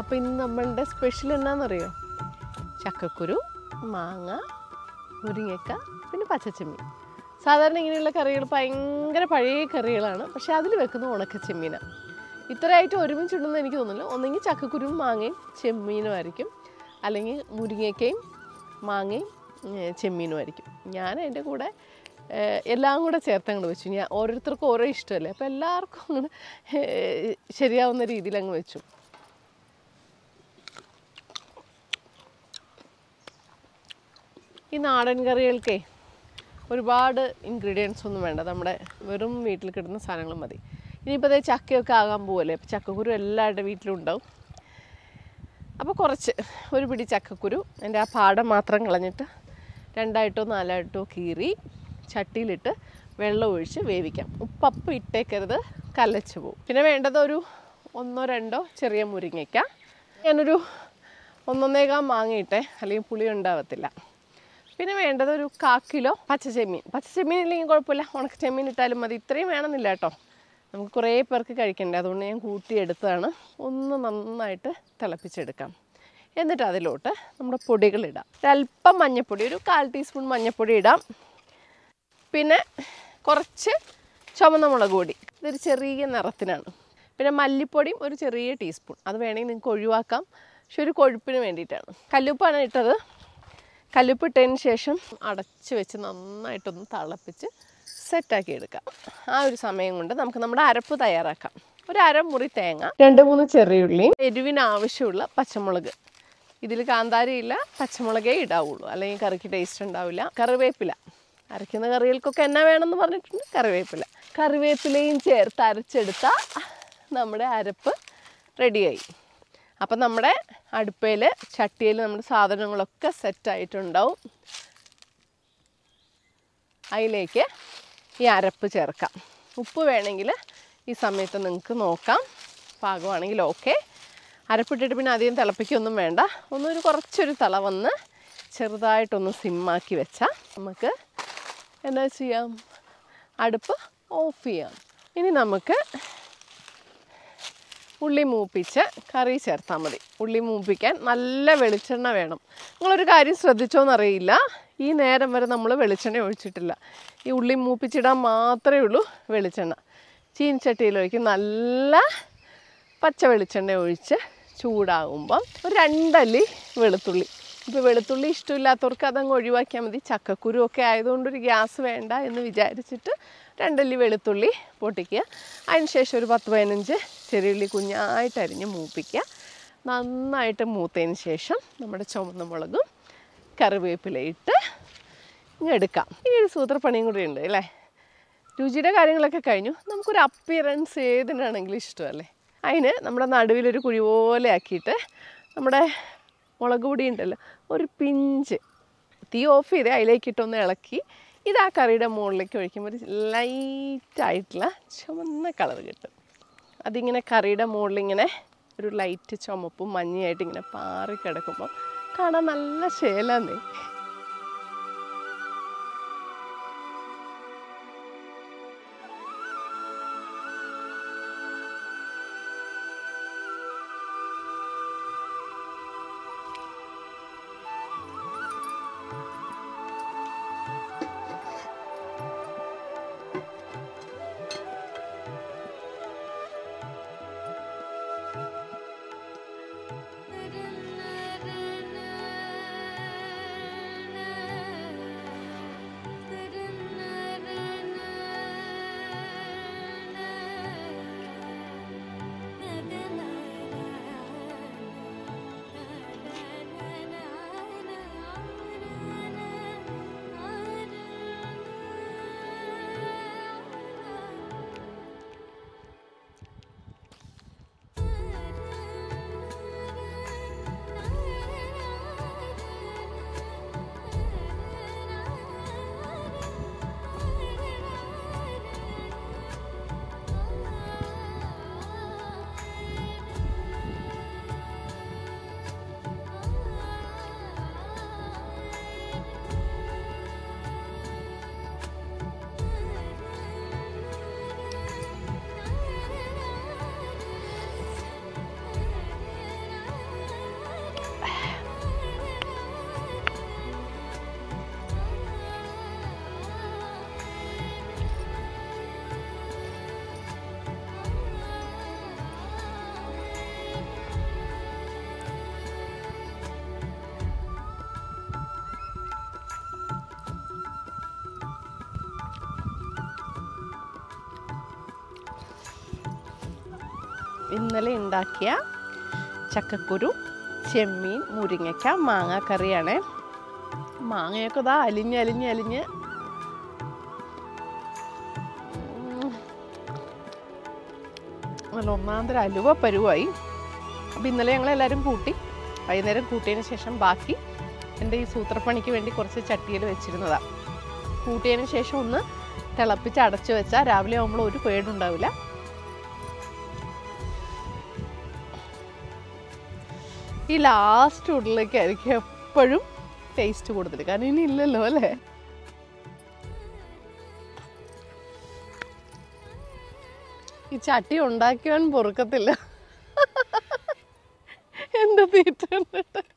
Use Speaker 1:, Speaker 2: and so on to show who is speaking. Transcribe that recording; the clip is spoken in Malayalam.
Speaker 1: അപ്പോൾ ഇന്ന് നമ്മളുടെ സ്പെഷ്യൽ എന്നാണെന്നറിയോ ചക്കക്കുരു മാങ്ങ മുരിങ്ങക്ക പിന്നെ പച്ചച്ചെമ്മീൻ സാധാരണ ഇങ്ങനെയുള്ള കറികൾ ഭയങ്കര പഴയ കറികളാണ് പക്ഷേ അതിൽ വെക്കുന്ന ഉണക്കച്ചെമ്മീനാണ് ഇത്രയായിട്ട് ഒരുമിച്ചുണ്ടെന്ന് എനിക്ക് തോന്നുന്നില്ല ഒന്നെങ്കിൽ ചക്കക്കുരുവും മാങ്ങയും ചെമ്മീനും ആയിരിക്കും അല്ലെങ്കിൽ മുരിങ്ങയ്ക്കയും മാങ്ങയും ഏ, ചെമ്മീനും ആയിരിക്കും ഞാൻ എൻ്റെ കൂടെ ഏ, എല്ലാം കൂടെ ചേർത്തങ്ങോട്ട് വെച്ചു ഞാൻ ഓരോരുത്തർക്കും ഓരോ ഇഷ്ടമല്ലേ അപ്പോൾ എല്ലാവർക്കും അങ്ങനെ ഏ, ശരിയാവുന്ന രീതിയിൽ അങ്ങ് വെച്ചു ഈ നാടൻ കറികൾക്കേ ഒരുപാട് ഇൻഗ്രീഡിയൻസ് ഒന്നും വേണ്ട നമ്മുടെ വെറും വീട്ടിൽ കിട്ടുന്ന സാധനങ്ങൾ മതി ഇനിയിപ്പോൾ അതേ ചക്കയൊക്കെ ആകാൻ പോവല്ലേ അപ്പോൾ ചക്കക്കുരു എല്ലാവരുടെ വീട്ടിലും ഉണ്ടാവും അപ്പോൾ കുറച്ച് ഒരു പിടി ചക്കക്കുരു എൻ്റെ ആ പാടം മാത്രം കളഞ്ഞിട്ട് രണ്ടായിട്ടോ നാലായിട്ടോ കീറി ചട്ടിയിലിട്ട് വെള്ളം ഒഴിച്ച് വേവിക്കാം ഉപ്പപ്പം ഇട്ടേക്കരുത് കലച്ച് പോവും പിന്നെ വേണ്ടത് ഒരു ഒന്നോ രണ്ടോ ചെറിയ മുരിങ്ങയ്ക്ക ഞാനൊരു ഒന്നൊന്നേകാം മാങ്ങയിട്ടെ അല്ലെങ്കിൽ പുളി ഉണ്ടാവത്തില്ല പിന്നെ വേണ്ടത് ഒരു കാ കിലോ പച്ചച്ചെമ്മീൻ പച്ചച്ചെമ്മീൻ ഇല്ലെങ്കിൽ കുഴപ്പമില്ല ഉണക്ക ചെമ്മീൻ ഇട്ടാലും മതി ഇത്രയും വേണമെന്നില്ല കേട്ടോ നമുക്ക് കുറേ പേർക്ക് കഴിക്കണ്ടേ അതുകൊണ്ട് ഞാൻ കൂട്ടിയെടുത്തതാണ് ഒന്ന് നന്നായിട്ട് തിളപ്പിച്ചെടുക്കാം എന്നിട്ട് അതിലോട്ട് നമ്മുടെ പൊടികൾ ഇടാം ഒരല്പം മഞ്ഞൾപ്പൊടി ഒരു കാൽ ടീസ്പൂൺ മഞ്ഞൾപ്പൊടി ഇടാം പിന്നെ കുറച്ച് ചുമന്ന മുളക് പൊടി ഇതൊരു ചെറിയ നിറത്തിനാണ് പിന്നെ മല്ലിപ്പൊടിയും ഒരു ചെറിയ ടീസ്പൂൺ അത് വേണമെങ്കിൽ നിങ്ങൾക്ക് ഒഴിവാക്കാം പക്ഷെ ഒരു കൊഴുപ്പിന് വേണ്ടിയിട്ടാണ് കല്ലുപ്പാണ് ഇട്ടത് കല്ലുപ്പ് ഇട്ടതിന് ശേഷം അടച്ച് വെച്ച് നന്നായിട്ടൊന്ന് തിളപ്പിച്ച് സെറ്റാക്കി എടുക്കാം ആ ഒരു സമയം കൊണ്ട് നമുക്ക് നമ്മുടെ അരപ്പ് തയ്യാറാക്കാം ഒരു അരമുറി തേങ്ങ രണ്ട് മൂന്ന് ചെറിയുള്ളി എരിവിന് ആവശ്യമുള്ള പച്ചമുളക് ഇതിൽ കാന്താരിയില്ല പച്ചമുളകേ ഇടാവുള്ളൂ അല്ലെങ്കിൽ കറിക്ക് ടേസ്റ്റ് ഉണ്ടാവില്ല കറിവേപ്പില അരയ്ക്കുന്ന കറികൾക്കൊക്കെ എന്നാ വേണമെന്ന് പറഞ്ഞിട്ടുണ്ട് കറിവേപ്പില കറിവേപ്പിലയും ചേർത്ത് അരച്ചെടുത്ത നമ്മുടെ അരപ്പ് റെഡിയായി അപ്പം നമ്മുടെ അടുപ്പയിൽ ചട്ടിയിൽ നമ്മുടെ സാധനങ്ങളൊക്കെ സെറ്റായിട്ടുണ്ടാവും അതിലേക്ക് ഈ അരപ്പ് ചേർക്കാം ഉപ്പ് വേണമെങ്കിൽ ഈ സമയത്ത് നിങ്ങൾക്ക് നോക്കാം പാകമാണെങ്കിൽ ഓക്കെ അരപ്പിട്ടിട്ട് പിന്നെ അധികം തിളപ്പിക്കൊന്നും വേണ്ട ഒന്നൊരു കുറച്ചൊരു തിള വന്ന് ചെറുതായിട്ടൊന്ന് സിമ്മാക്കി വെച്ചാൽ നമുക്ക് എന്താ ചെയ്യാം അടുപ്പ് ഓഫ് ചെയ്യാം ഇനി നമുക്ക് ഉള്ളി മൂപ്പിച്ച് കറി ചേർത്താൽ മതി ഉള്ളി മൂപ്പിക്കാൻ നല്ല വെളിച്ചെണ്ണ വേണം നിങ്ങളൊരു കാര്യം ശ്രദ്ധിച്ചോന്നറിയില്ല ഈ നേരം വരെ നമ്മൾ വെളിച്ചെണ്ണ ഒഴിച്ചിട്ടില്ല ഈ ഉള്ളി മൂപ്പിച്ചിടാൻ മാത്രമേ ഉള്ളൂ വെളിച്ചെണ്ണ ചീനിച്ചട്ടിയിലേക്ക് നല്ല പച്ച വെളിച്ചെണ്ണ ഒഴിച്ച് ചൂടാകുമ്പം ഒരു രണ്ടല്ലി വെളുത്തുള്ളി ഇപ്പോൾ വെളുത്തുള്ളി ഇഷ്ടമില്ലാത്തവർക്ക് അതങ്ങ് ഒഴിവാക്കിയാൽ മതി ചക്കക്കുരു ഒക്കെ ആയതുകൊണ്ടൊരു ഗ്യാസ് വേണ്ട എന്ന് വിചാരിച്ചിട്ട് രണ്ടല്ലി വെളുത്തുള്ളി പൊട്ടിക്കുക അതിനുശേഷം ഒരു പത്ത് പതിനഞ്ച് ചെറിയുള്ളി കുഞ്ഞായിട്ട് അരിഞ്ഞ് മൂപ്പിക്കുക നന്നായിട്ട് മൂത്തതിന് ശേഷം നമ്മുടെ ചുവന്ന മുളകും കറിവേപ്പിലയിട്ട് ഇങ്ങ് എടുക്കാം ഇനി ഒരു സൂത്രപ്പണിയും കൂടി ഉണ്ട് അല്ലേ രുചിയുടെ കാര്യങ്ങളൊക്കെ കഴിഞ്ഞു നമുക്കൊരു അപ്പിയറൻസ് ഏതിനാണെങ്കിലും ഇഷ്ടമല്ലേ അതിന് നമ്മുടെ നടുവിലൊരു കുഴി പോലെ ആക്കിയിട്ട് നമ്മുടെ മുളക് പൊടി ഉണ്ടല്ലോ ഒരു പിഞ്ച് തീ ഓഫ് ചെയ്ത് അതിലേക്കിട്ടൊന്ന് ഇളക്കി ഇത് ആ കറിയുടെ മുകളിലേക്ക് ഒഴിക്കുമ്പോൾ ഒരു ലൈറ്റായിട്ടുള്ള ചുമന്ന കളർ കിട്ടും അതിങ്ങനെ കറിയുടെ മുകളിലിങ്ങനെ ഒരു ലൈറ്റ് ചുമപ്പും മഞ്ഞയായിട്ട് ഇങ്ങനെ പാറി കിടക്കുമ്പോൾ കാണാൻ നല്ല ശേലാന്നേ ഇന്നലെ ഉണ്ടാക്കിയ ചക്കക്കുരു ചെമ്മീൻ മുരിങ്ങയ്ക്ക മാങ്ങ കറിയാണ് മാങ്ങയൊക്കെ ഇതാ അലിഞ്ഞ് അലിഞ്ഞ് അലിഞ്ഞ് ഉം. നല്ല ഒന്നാന്തര അലുവ പരുവായി അപ്പം ഇന്നലെ ഞങ്ങൾ എല്ലാവരും കൂട്ടി വൈകുന്നേരം കൂട്ടിയതിന് ശേഷം ബാക്കി എൻ്റെ ഈ സൂത്രപ്പണിക്ക് വേണ്ടി കുറച്ച് ചട്ടിയിൽ വെച്ചിരുന്നതാണ് കൂട്ടിയതിന് ശേഷം ഒന്ന് തിളപ്പിച്ച് അടച്ചു വെച്ചാൽ രാവിലെ ആകുമ്പോൾ ഒരു പേടുണ്ടാവില്ല ഈ ലാസ്റ്റ് ഉള്ളിലേക്കായിരിക്കും എപ്പോഴും ടേസ്റ്റ് കൂടുതൽ കാരണം ഇനി ഇല്ലല്ലോ അല്ലേ ഈ ചട്ടി ഉണ്ടാക്കിയവൻ പൊറുക്കത്തില്ല എന്താ തീറ്റ കണ്ടിട്ട്